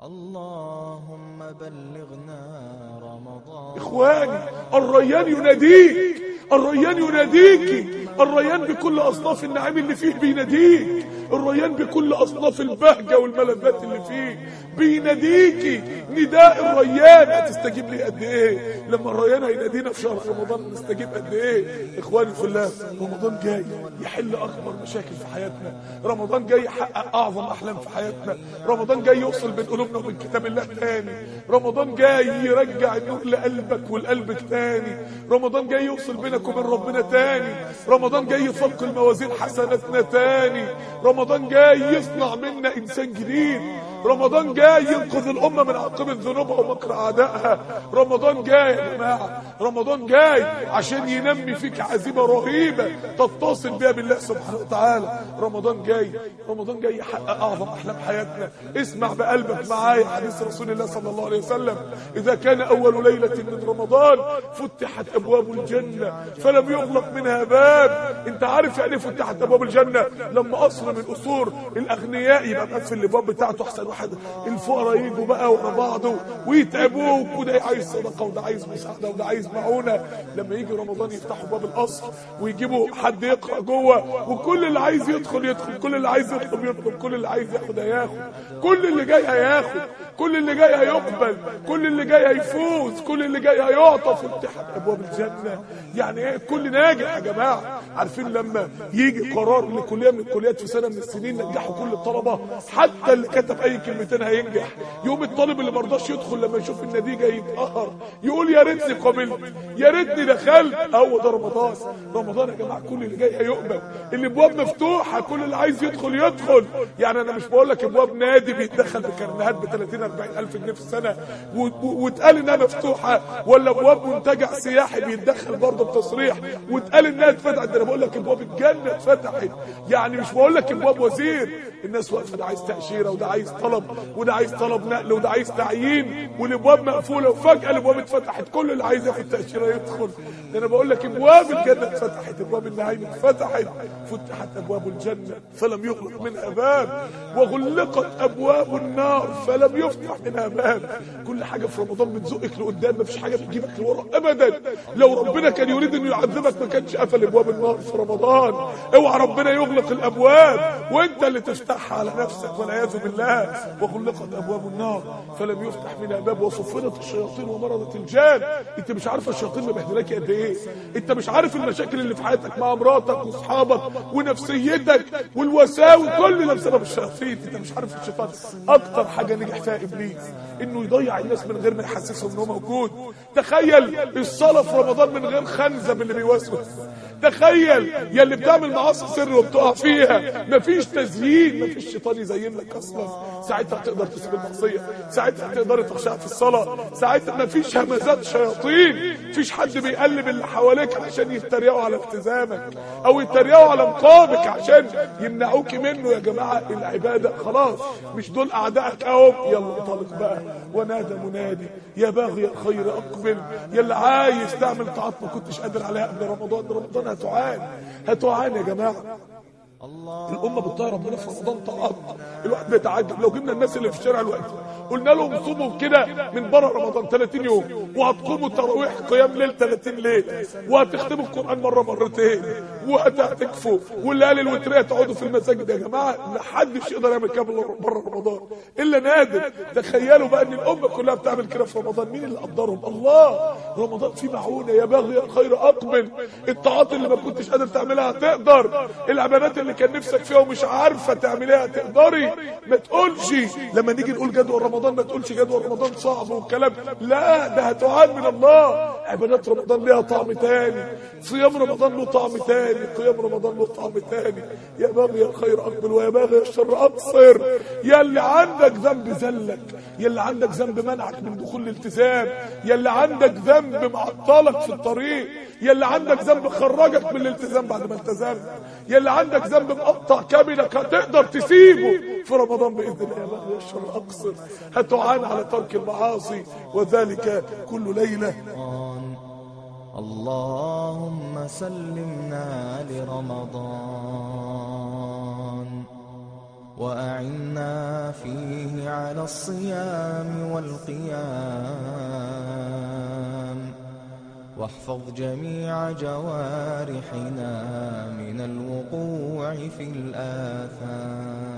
اللهم بلغنا رمضان إخواني الريان يناديك الريان يناديك الريان بكل أصناف النعيم اللي فيه بيناديك الريان بكل أصناف البهجة والملذات اللي فيه بيناديكي نداء الريان هتستجيب لي قد ايه لما الريان هينادينا في شهر رمضان نستجيب قد ايه اخواني في الله رمضان جاي يحل اكبر مشاكل في حياتنا رمضان جاي يحقق اعظم احلام في حياتنا رمضان جاي يوصل بين قلوبنا وبين كتاب الله تاني رمضان جاي يرجع النور لقلبك ولقلبك تاني رمضان جاي يوصل بينك وبين ربنا تاني رمضان جاي يفك الموازين حسناتنا تاني رمضان جاي يصنع منا انسان جديد رمضان جاي ينقذ الأمة من عاقبة ذنوبها ومكر أعدائها رمضان جاي يا جماعة رمضان جاي عشان ينمي فيك عزيمة رهيبة تتصل بها بالله سبحانه وتعالى رمضان جاي رمضان جاي يحقق أعظم أحلام حياتنا اسمع بقلبك معايا حديث رسول الله صلى الله عليه وسلم إذا كان أول ليلة من رمضان فتحت أبواب الجنة فلم يغلق منها باب أنت عارف يعني فتحت أبواب الجنة لما قصر من قصور الأغنياء يبقى مقفل الأبواب بتاعته أحسن واحد الفقراء يجوا بقى ورا بعض ويتعبوه وده عايز صدقه وده عايز مساعده وده عايز معونه لما يجي رمضان يفتحوا باب القصر ويجيبوا حد يقرا جوه وكل اللي عايز يدخل يدخل كل اللي عايز يطلب يطلب كل اللي عايز ياخد هياخد كل اللي جاي هياخد كل اللي جاي هيقبل كل اللي جاي هيفوز كل اللي جاي هيعطى فتحت ابواب الجنه يعني ايه كل ناجح يا جماعه عارفين لما يجي قرار لكليه من الكليات في سنه من السنين نجحوا كل الطلبه حتى اللي كتب اي كلمتين هينجح يوم الطالب اللي مرضاش يدخل لما يشوف النتيجه يتقهر يقول يا ريتني قبلت يا ريتني دخلت هو ده رمضان رمضان يا جماعه كل اللي جاي هيقبل الابواب مفتوحه كل اللي عايز يدخل يدخل يعني انا مش بقول لك ابواب نادي بيتدخل بكرنيهات ب 30 40 الف جنيه في السنه و- و- واتقال انها مفتوحه ولا ابواب منتجع سياحي بيتدخل برضه بتصريح واتقال انها اتفتحت ده انا بقول لك ابواب الجنه اتفتحت يعني مش بقول لك ابواب وزير الناس واقفه ده عايز تاشيره وده عايز طلب وده عايز طلب نقل وده عايز تعيين والابواب مقفوله وفجاه الابواب اتفتحت كل اللي عايز ياخد تاشيره يدخل ده انا بقول لك ابواب الجنه اتفتحت ابواب النعيم اتفتحت فتحت ابواب الجنه فلم يغلق منها باب وغلقت ابواب النار فلم يفتح منها باب كل حاجه في رمضان بتزقك لقدام مفيش حاجه بتجيبك لورا ابدا لو ربنا كان يريد انه يعذبك ما كانش قفل ابواب النار في رمضان اوعى ربنا يغلق الابواب وانت اللي تفتحها على نفسك والعياذ بالله وغلقت ابواب النار فلم يفتح منها باب وصفنت الشياطين ومرضت الجان انت مش عارف الشياطين مبهدلاك قد ايه انت مش عارف المشاكل اللي في حياتك مع مراتك واصحابك ونفسيتك والوساوي كل ده بسبب الشياطين انت مش عارف الشيطان اكتر حاجه نجح فيها ابليس انه يضيع الناس من غير ما يحسسهم ان هو موجود تخيل الصلاه في رمضان من غير خنزب اللي بيوسوس تخيل يا اللي بتعمل معاصي سر وبتقع فيها مفيش تزيين مفيش شيطان يزين لك اصلا ساعتها تقدر تسيب المعصيه ساعتها تقدر تخشع في الصلاه ساعتها مفيش همزات شياطين مفيش حد بيقلب اللي حواليك عشان يتريقوا على التزامك او يتريقوا على مقامك عشان يمنعوك منه يا جماعه العباده خلاص مش دول اعدائك اهم يلا انطلق بقى ونادى منادي يا باغي الخير اقبل يا اللي عايز تعمل طاعات ما كنتش قادر عليها قبل رمضان رمضان هتعان هتعان يا جماعه الأمة بتطيع ربنا في رمضان طاعات الواحد بيتعجب لو جبنا الناس اللي في الشارع الوقت قلنا لهم صوموا كده من بره رمضان 30 يوم وهتقوموا التراويح قيام ليل 30 ليل وهتختموا القرآن مرة مرتين وهتعتكفوا والليالي الوترية تقعدوا في المساجد يا جماعة ما حدش يقدر يعمل كده بره رمضان إلا نادر تخيلوا بقى إن الأمة كلها بتعمل كده في رمضان مين اللي قدرهم الله رمضان فيه معونة يا باغي الخير أقبل الطاعات اللي ما كنتش قادر تعملها هتقدر العبادات اللي كان نفسك فيها ومش عارفة تعمليها تقدري ما تقولش لما نيجي نقول جدول رمضان ما تقولش جدول رمضان صعب والكلام لا ده هتعان من الله عبادات رمضان ليها طعم تاني صيام رمضان له طعم تاني قيام رمضان له طعم تاني يا باغي الخير اقبل ويا باغي الشر ابصر يا اللي عندك ذنب زلك يا اللي عندك ذنب منعك من دخول الالتزام يا اللي عندك ذنب معطلك في الطريق يا اللي عندك ذنب خرجك من الالتزام بعد ما التزمت يا اللي عندك ذنب مقطع كبدك هتقدر تسيبه في رمضان باذن الله يا باغي الشر اقصر هتعان على ترك المعاصي وذلك كل ليله اللهم سلمنا لرمضان وأعنا فيه على الصيام والقيام واحفظ جميع جوارحنا من الوقوع في الآثام